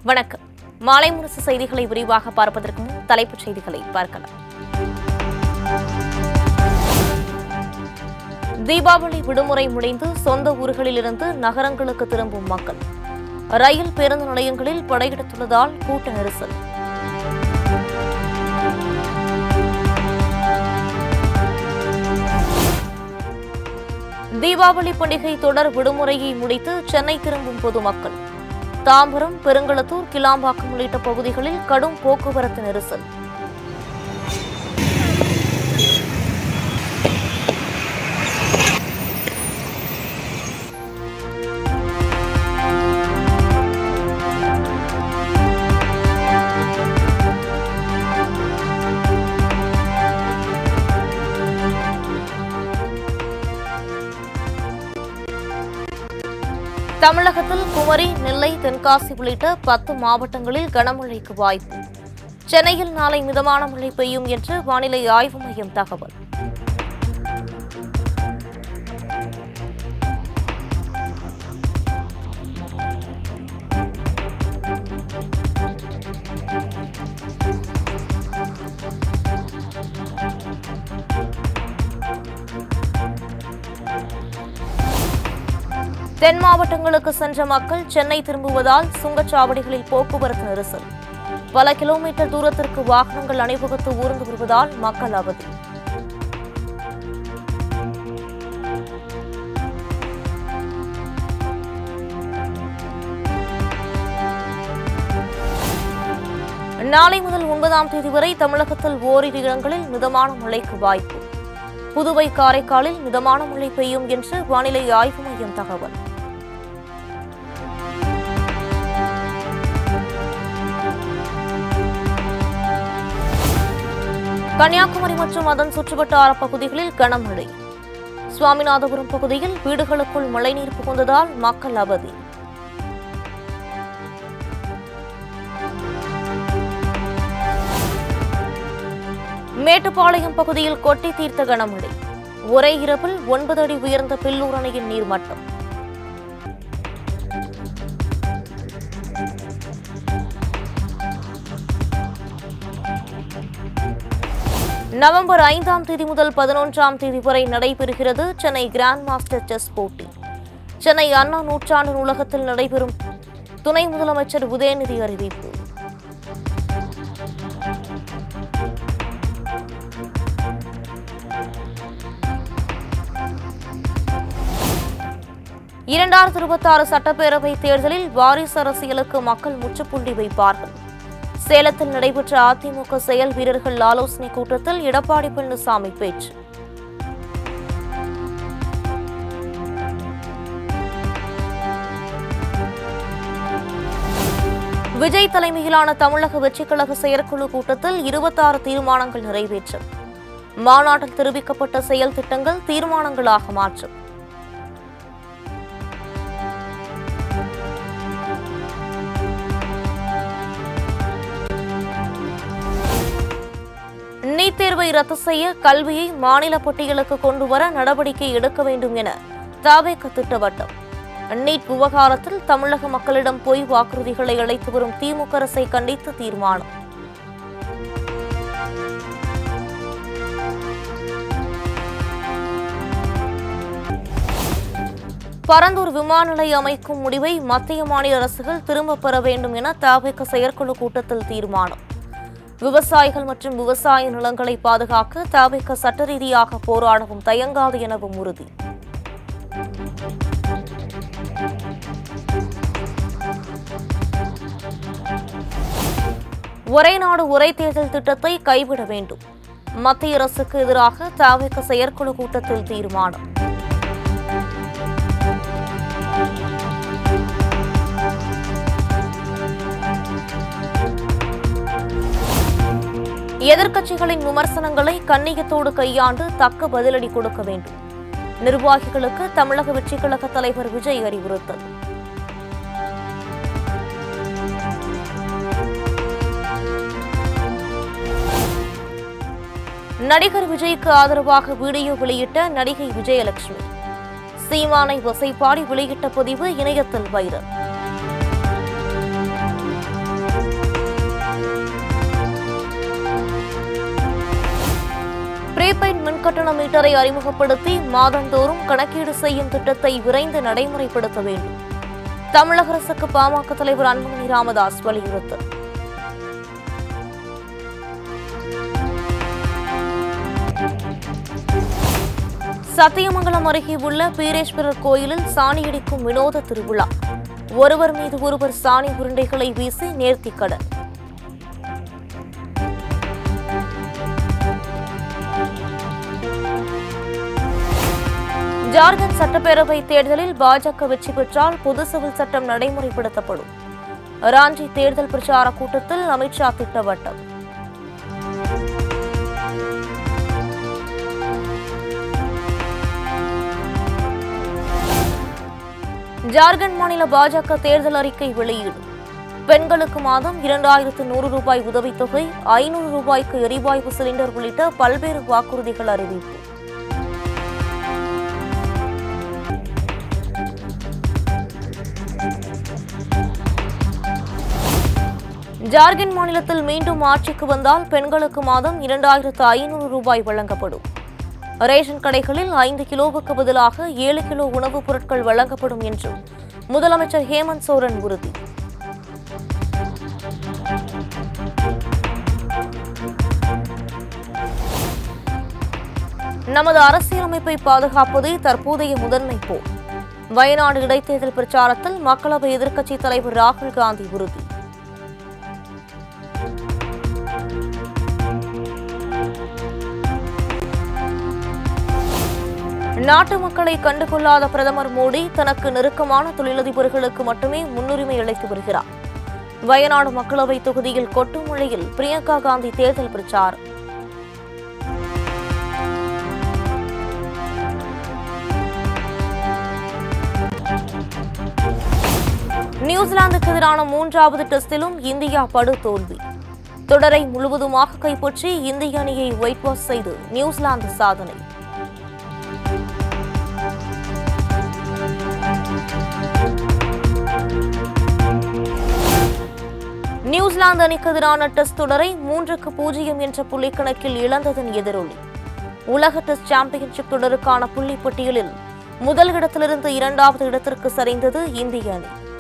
வணக்கம் மாலை முரசு செய்திகளை விரிவாக பார்ப்பதற்கு முன் தலைப்புச் செய்திகளை பார்க்கலாம் தீபாவளி விடுமுறை முடிந்து சொந்த ஊர்களிலிருந்து நகரங்களுக்கு திரும்பும் மக்கள் ரயில் பேருந்து நிலையங்களில் படையெடுத்துள்ளதால் கூட்ட நெரிசல் தீபாவளி பண்டிகை தொடர் விடுமுறையை முடித்து சென்னை திரும்பும் பொதுமக்கள் தாம்பரம் பெருங்களத்தூர் கிளாம்பாக்கம் உள்ளிட்ட பகுதிகளில் கடும் போக்குவரத்து நெரிசல் தமிழகத்தில் குமரி நெல்லை தென்காசி உள்ளிட்ட பத்து மாவட்டங்களில் கனமழைக்கு வாய்ப்பு சென்னையில் நாளை மிதமான மழை பெய்யும் என்று வானிலை ஆய்வு மையம் தகவல் தென் மாவட்டங்களுக்கு சென்ற மக்கள் சென்னை திரும்புவதால் சுங்கச்சாவடிகளில் போக்குவரத்து நெரிசல் பல கிலோமீட்டர் தூரத்திற்கு வாகனங்கள் அணிவகுத்து ஊர்ந்து வருவதால் மக்கள் அவதி நாளை முதல் ஒன்பதாம் தேதி வரை தமிழகத்தில் ஓரிரு இடங்களில் மிதமான மழைக்கு வாய்ப்பு புதுவை காரைக்காலில் மிதமான மழை பெய்யும் என்று வானிலை ஆய்வு மையம் தகவல் கன்னியாகுமரி மற்றும் அதன் சுற்றுவட்டார பகுதிகளில் கனமழை சுவாமிநாதபுரம் பகுதியில் வீடுகளுக்குள் மழைநீர் புகுந்ததால் மக்கள் அவதி மேட்டுப்பாளையம் பகுதியில் கொட்டி தீர்த்த கனமழை ஒரே இரவில் ஒன்பது அடி உயர்ந்த பில்லூர் அணையின் நீர்மட்டம் நவம்பர் ஐந்தாம் தேதி முதல் பதினொன்றாம் தேதி வரை நடைபெறுகிறது சென்னை கிராண்ட் மாஸ்டர் செஸ் போட்டி சென்னை அண்ணா நூற்றாண்டு நூலகத்தில் நடைபெறும் துணை முதலமைச்சர் உதயநிதி அறிவிப்பு இரண்டாயிரத்தி இருபத்தி ஆறு சட்டப்பேரவை தேர்தலில் வாரிசு அரசியலுக்கு மக்கள் முற்றுப்புள்ளி வைப்பார்கள் சேலத்தில் நடைபெற்ற அதிமுக செயல் வீரர்கள் ஆலோசனை கூட்டத்தில் எடப்பாடி பழனிசாமி பேச்சு விஜய் தலைமையிலான தமிழக வெற்றிக் கழக செயற்குழு கூட்டத்தில் இருபத்தாறு தீர்மானங்கள் நிறைவேற்றும் மாநாட்டில் தெரிவிக்கப்பட்ட செயல் திட்டங்கள் தீர்மானங்களாக மாற்றும் நீட் தேர்வை ரத்து செய்ய கல்வியை மாநில பட்டியலுக்கு கொண்டு வர நடவடிக்கை எடுக்க வேண்டும் என தாவேக திட்டவட்டம் நீட் விவகாரத்தில் தமிழக மக்களிடம் பொய் வாக்குறுதிகளை அளித்து வரும் திமுக அரசை கண்டித்து தீர்மானம் பரந்தூர் விமான நிலையம் அமைக்கும் முடிவை மத்திய மாநில அரசுகள் திரும்பப் பெற வேண்டும் என தாவேக செயற்குழு கூட்டத்தில் தீர்மானம் விவசாயிகள் மற்றும் விவசாய நிலங்களை பாதுகாக்க தாவேக சட்ட ரீதியாக போராடவும் தயங்காது எனவும் உறுதி ஒரே நாடு ஒரே தேர்தல் திட்டத்தை கைவிட வேண்டும் மத்திய அரசுக்கு எதிராக தாவேக செயற்குழு கூட்டத்தில் தீர்மானம் எதிர்க்கட்சிகளின் விமர்சனங்களை கண்ணியத்தோடு கையாண்டு தக்க பதிலடி கொடுக்க வேண்டும் நிர்வாகிகளுக்கு தமிழக வெற்றிக் கழக தலைவர் விஜய் அறிவுறுத்தல் நடிகர் விஜய்க்கு ஆதரவாக வீடியோ வெளியிட்ட நடிகை விஜயலட்சுமி சீமானை வசைப்பாடி வெளியிட்ட பதிவு இணையத்தில் வைரல் கட்டண மீட்டரை அறிமுகப்படுத்தி மாதந்தோறும் கணக்கீடு செய்யும் திட்டத்தை விரைந்து நடைமுறைப்படுத்த வேண்டும் தமிழக அரசுக்கு பாமக தலைவர் அன்புமணி ராமதாஸ் வலியுறுத்தல் சத்தியமங்கலம் அருகே உள்ள பீரேஸ்வரர் கோயிலில் சாணியடிக்கும் வினோத திருவிழா ஒருவர் மீது ஒருவர் சாணி உருண்டைகளை வீசி நேர்த்திக் கடன் ஜார்க்கண்ட் சட்டப்பேரவை தேர்தலில் பாஜக வெற்றி பெற்றால் பொது சிவில் சட்டம் நடைமுறைப்படுத்தப்படும் ராஞ்சி தேர்தல் பிரச்சார கூட்டத்தில் அமித்ஷா திட்டவட்டம் ஜார்க்கண்ட் மாநில பாஜக தேர்தல் அறிக்கை வெளியீடு பெண்களுக்கு மாதம் இரண்டாயிரத்து நூறு ரூபாய் உதவித்தொகை ஐநூறு ரூபாய்க்கு எரிவாயு சிலிண்டர் உள்ளிட்ட பல்வேறு வாக்குறுதிகள் அறிவிப்பு ஜார்க்கண்ட் மாநிலத்தில் மீண்டும் ஆட்சிக்கு வந்தால் பெண்களுக்கு மாதம் இரண்டாயிரத்து ஐநூறு ரூபாய் வழங்கப்படும் ரேஷன் கடைகளில் ஐந்து கிலோவுக்கு பதிலாக ஏழு கிலோ உணவுப் பொருட்கள் வழங்கப்படும் என்றும் முதலமைச்சர் ஹேமந்த் சோரன் உறுதி நமது அரசியலமைப்பை பாதுகாப்பதே தற்போதைய முதன்மை போர் வயநாடு இடைத்தேர்தல் பிரச்சாரத்தில் மக்களவை எதிர்க்கட்சித் தலைவர் ராகுல் காந்தி உறுதி நாட்டு மக்களை கண்டுகொள்ளாத பிரதமர் மோடி தனக்கு நெருக்கமான தொழிலதிபர்களுக்கு மட்டுமே முன்னுரிமை அளித்து வருகிறார் வயநாடு மக்களவை தொகுதியில் கொட்டுமொழியில் பிரியங்கா காந்தி தேர்தல் பிரச்சாரம் நியூசிலாந்துக்கு எதிரான மூன்றாவது டெஸ்டிலும் இந்தியா படு தோல்வி தொடரை முழுவதுமாக கைப்பற்றி இந்திய அணியை ஒயிட் வாஷ் செய்து நியூசிலாந்து சாதனை நியூசிலாந்து அணிக்கு எதிரான டெஸ்ட் தொடரை மூன்றுக்கு பூஜ்ஜியம் என்ற புள்ளிக்கணக்கில் இழந்ததன் எதிரொலி உலக டெஸ்ட் சாம்பியன்ஷிப் தொடருக்கான புள்ளி பட்டியலில் முதல் இடத்திலிருந்து இரண்டாவது இடத்திற்கு சரிந்தது இந்திய அணி